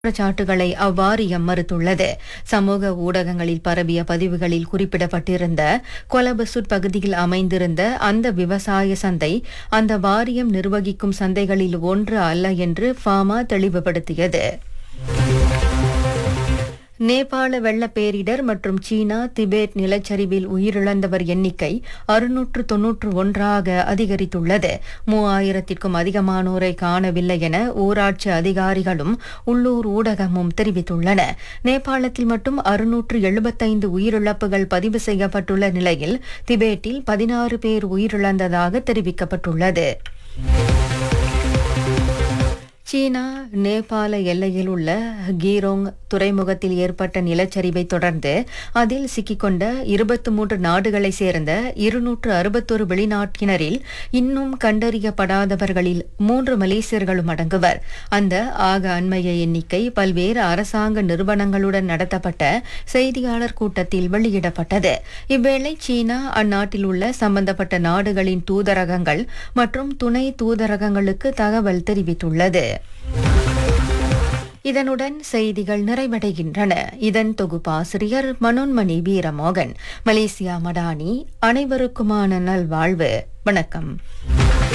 குற்றச்சாட்டுகளை அவ்வாரியம் மறுத்துள்ளது சமூக ஊடகங்களில் பரவிய பதிவுகளில் குறிப்பிடப்பட்டிருந்த கொலபசுட் பகுதியில் அமைந்திருந்த அந்த விவசாய சந்தை அந்த வாரியம் நிர்வகிக்கும் சந்தைகளில் ஒன்று அல்ல என்று ஃபாமா தெளிவுபடுத்தியது நேபாள வெள்ளப்பேரிடர் மற்றும் சீனா திபெத் நிலச்சரிவில் உயிரிழந்தவர் எண்ணிக்கை அறுநூற்று தொன்னூற்று ஒன்றாக அதிகரித்துள்ளது மூவாயிரத்திற்கும் அதிகமானோரை காணவில்லை என ஊராட்சி அதிகாரிகளும் உள்ளூர் ஊடகமும் தெரிவித்துள்ளன நேபாளத்தில் மட்டும் அறுநூற்று எழுபத்தைந்து உயிரிழப்புகள் பதிவு செய்யப்பட்டுள்ள நிலையில் திபெட்டில் பதினாறு பேர் உயிரிழந்ததாக தெரிவிக்கப்பட்டுள்ளது சீனா நேபாள எல்லையில் உள்ள கீரோங் துறைமுகத்தில் ஏற்பட்ட நிலச்சரிவை தொடர்ந்து அதில் சிக்கிக்கொண்ட இருபத்தி மூன்று நாடுகளைச் சேர்ந்த இருநூற்று அறுபத்தொரு வெளிநாட்டினரில் இன்னும் கண்டறியப்படாதவர்களில் மூன்று மலேசியர்களும் அடங்குவர் அந்த ஆக அண்மைய எண்ணிக்கை பல்வேறு அரசாங்க நிறுவனங்களுடன் நடத்தப்பட்ட செய்தியாளர் கூட்டத்தில் வெளியிடப்பட்டது இவ்வேளை சீனா அந்நாட்டில் உள்ள சம்பந்தப்பட்ட நாடுகளின் தூதரகங்கள் மற்றும் துணை தூதரகங்களுக்கு தகவல் தெரிவித்துள்ளது இதனுடன் செய்திகள் நிறைவடைகின்றன இதன் தொகுப்பாசிரியர் மனோன்மணி வீரமோகன் மலேசியா மடானி அனைவருக்குமான நல்வாழ்வு வணக்கம்